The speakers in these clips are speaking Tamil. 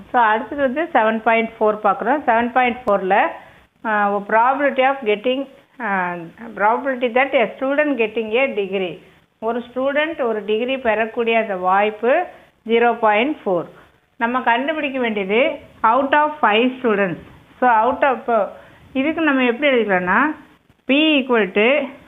ஸோ அடுத்தது வந்து செவன் பாயிண்ட் ஃபோர் பார்க்குறோம் செவன் பாயிண்ட் ஃபோரில் probability of getting probability that a student getting a degree ஒரு ஸ்டூடெண்ட் ஒரு டிகிரி பெறக்கூடிய அந்த வாய்ப்பு ஜீரோ பாயிண்ட் ஃபோர் நம்ம கண்டுபிடிக்க வேண்டியது out of five students so out of இப்போ இதுக்கு நம்ம எப்படி எழுதிக்கலாம்னா P equal to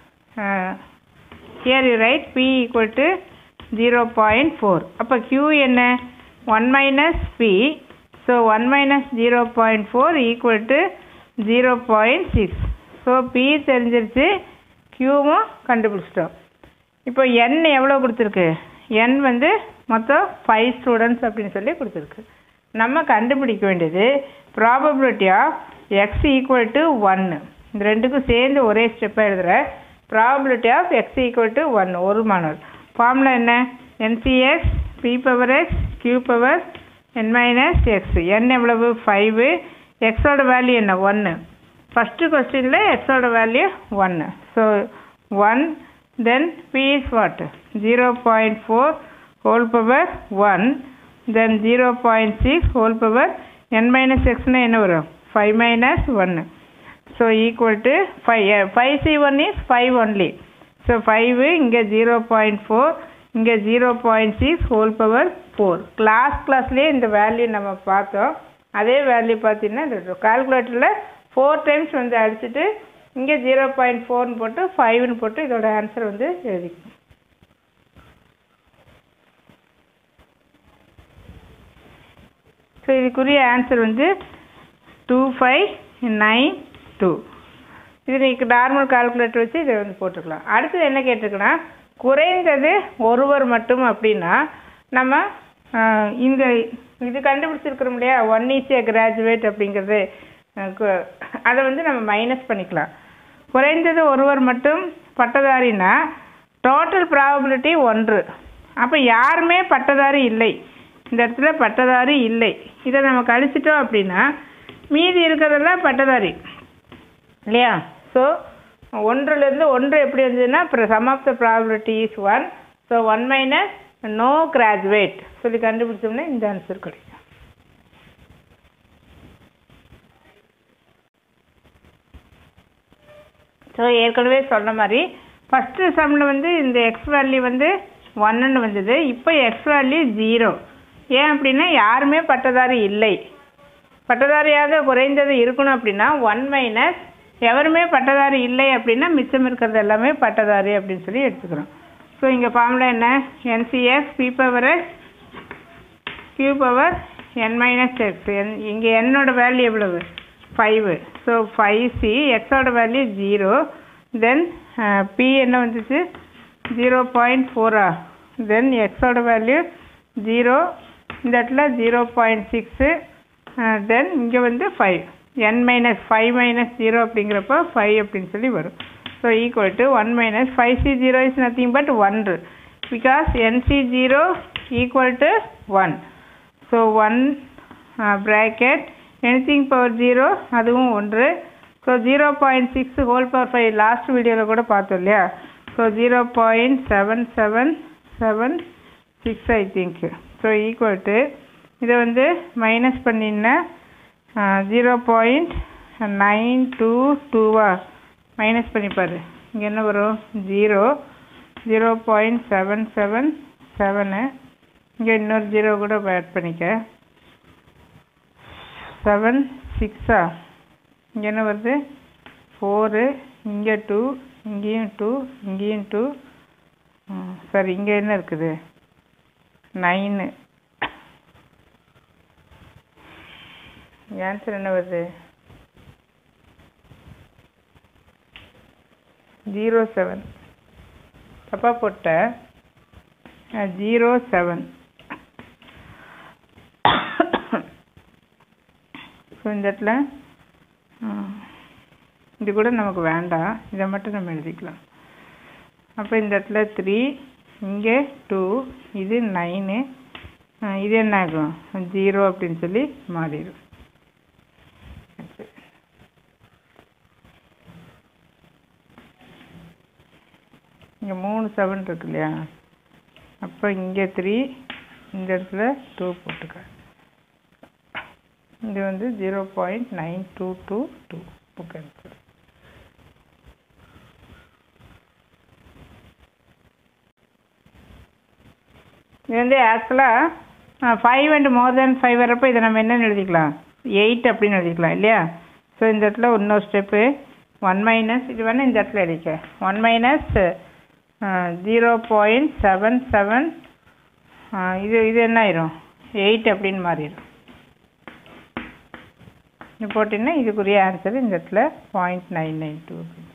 here you right P equal to zero point four அப்போ க்யூ என்ன one minus P so one minus zero point four equal to zero point six so P தெரிஞ்சிருச்சு க்யூவும் கண்டுபிடிச்சிட்டோம் இப்போ என் எவ்வளோ கொடுத்துருக்கு என் வந்து மொத்தம் ஃபைவ் ஸ்டூடெண்ட்ஸ் அப்படின்னு சொல்லி கொடுத்துருக்கு நம்ம கண்டுபிடிக்க வேண்டியது probability of X equal to ஒன்று இந்த ரெண்டுக்கும் சேர்ந்து ஒரே ஸ்டெப்பாக எழுதுகிற probability of X equal to one ஒரு மாணவர் ஃபார்முலா என்ன n c x P power X Q power N minus X N எவ்வளவு ஃபைவு எக்ஸோட வேல்யூ என்ன ஒன்று ஃபஸ்ட்டு கொஸ்டினில் எக்ஸோட வேல்யூ ஒன்று so one then P is what zero point four whole power one then zero point six whole power N minus எக்ஸ்னால் என்ன வரும் ஃபைவ் மைனஸ் ஒன்று so equal to five five C one is five only so five இங்கே ஜீரோ பாயிண்ட் ஃபோர் இங்கே zero point six whole power four class கிளாஸ்லேயே இந்த வேல்யூ நம்ம பார்த்தோம் அதே வேல்யூ பார்த்தீங்கன்னா இந்த கால்குலேட்டரில் ஃபோர் டைம்ஸ் வந்து அடிச்சுட்டு இங்கே ஜீரோ பாயிண்ட் ஃபோர்னு போட்டு ஃபைவ்னு போட்டு இதோட ஆன்சர் வந்து எழுதிக்கணும் ஸோ இதுக்குரிய ஆன்சர் வந்து டூ ஃபைவ் நைன் டூ இது நீங்கள் நார்மல் கால்குலேட்டர் வச்சு இதை வந்து போட்டுக்கலாம் அடுத்தது என்ன கேட்டிருக்குன்னா குறைந்தது ஒருவர் மட்டும் அப்படின்னா நம்ம இந்த இது கண்டுபிடிச்சிருக்கிறோம் இல்லையா ஒன் ஈஸியா கிராஜுவேட் அப்படிங்கிறது அதை வந்து நம்ம மைனஸ் பண்ணிக்கலாம் குறைந்தது ஒருவர் மட்டும் பட்டதாரின்னா டோட்டல் ப்ராபபிலிட்டி ஒன்று அப்போ யாருமே பட்டதாரி இல்லை இந்த இடத்துல பட்டதாரி இல்லை இதை நம்ம கழிச்சிட்டோம் அப்படின்னா மீதி இருக்கிறதெல்லாம் பட்டதாரி இல்லையா ஸோ ஒன்றுலேருந்து ஒன்று எப்படி இருந்ததுன்னா sum of the probability is one so one minus no graduate சொல்லி கண்டுபிடிச்சோம்னா இந்த ஆன்சர் கிடைக்கும் ஸோ ஏற்கனவே சொன்ன மாதிரி ஃபஸ்ட்டு சம்மில் வந்து இந்த எக்ஸ் வேல்யூ வந்து ஒன்றுன்னு வந்தது இப்போ எக்ஸ் வேல்யூ ஜீரோ ஏன் அப்படின்னா யாருமே பட்டதாரி இல்லை பட்டதாரியாக குறைந்தது இருக்கணும் அப்படின்னா ஒன் மைனஸ் எவருமே பட்டதாரி இல்லை அப்படின்னா மிச்சம் இருக்கிறது எல்லாமே பட்டதாரி அப்படின்னு சொல்லி எடுத்துக்கிறோம் ஸோ இங்கே ஃபார்முலா என்ன n c x P power X Q power N minus X N இங்கே என்னோட வேல்யூ எவ்வளவு ஃபைவு ஸோ ஃபைவ் சி எக்ஸோட வேல்யூ ஜீரோ தென் பி என்ன வந்துச்சு ஜீரோ பாயிண்ட் ஃபோரா தென் எக்ஸோட வேல்யூ ஜீரோ இந்த இடத்துல ஜீரோ பாயிண்ட் சிக்ஸு தென் இங்கே வந்து five N minus five minus zero அப்படிங்கிறப்போ ஃபைவ் அப்படின்னு சொல்லி வரும் so equal to one minus five C zero is nothing but ஒன்று because n c zero equal to one so one bracket anything power zero அதுவும் ஒன்று so zero point six whole power five last வீடியோவில் கூட பார்த்தோம் இல்லையா so zero point seven seven seven six I think so equal to இதை வந்து மைனஸ் பண்ணினா ஜீரோ பாயிண்ட் நைன் டூ டூவா மைனஸ் பண்ணிப்பாரு இங்கே என்ன வரும் zero zero point seven seven seven இங்கே இன்னொரு ஜீரோ கூட ஆட் பண்ணிக்க செவன் சிக்ஸா இங்கே என்ன வருது ஃபோரு இங்கே டூ இங்கேயும் டூ இங்கேயும் டூ சரி இங்கே என்ன இருக்குது நைனு ஆன்சர் என்ன வருது ஜீரோ செவன் தப்பாக போட்டேன் ஜீரோ செவன் ஸோ இந்த இடத்துல இது கூட நமக்கு வேண்டாம் இதை மட்டும் நம்ம எழுதிக்கலாம் அப்போ இந்த இடத்துல த்ரீ இங்கே டூ இது நைனு இது என்ன ஆகும் ஜீரோ அப்படின்னு சொல்லி மாறிடும் இங்கே மூணு செவன் இருக்கு இல்லையா அப்போ இங்கே த்ரீ இந்த இடத்துல டூ போட்டுக்க இது வந்து zero point nine two two two book answer இது வந்து ஆக்சுவலாக five and more than five வரப்போ இதை நம்ம என்னென்னு எழுதிக்கலாம் எயிட் அப்படின்னு எழுதிக்கலாம் இல்லையா ஸோ இந்த இடத்துல இன்னொரு ஸ்டெப்பு ஒன் மைனஸ் இது வேணால் இந்த இடத்துல எழுதிக்க one minus zero point seven seven இது இது என்ன ஆயிரும் எயிட் அப்படின்னு மாறிடும் இது போட்டிங்கன்னா இதுக்குரிய ஆன்சர் இந்த இடத்துல பாயிண்ட் நைன் நைன் டூ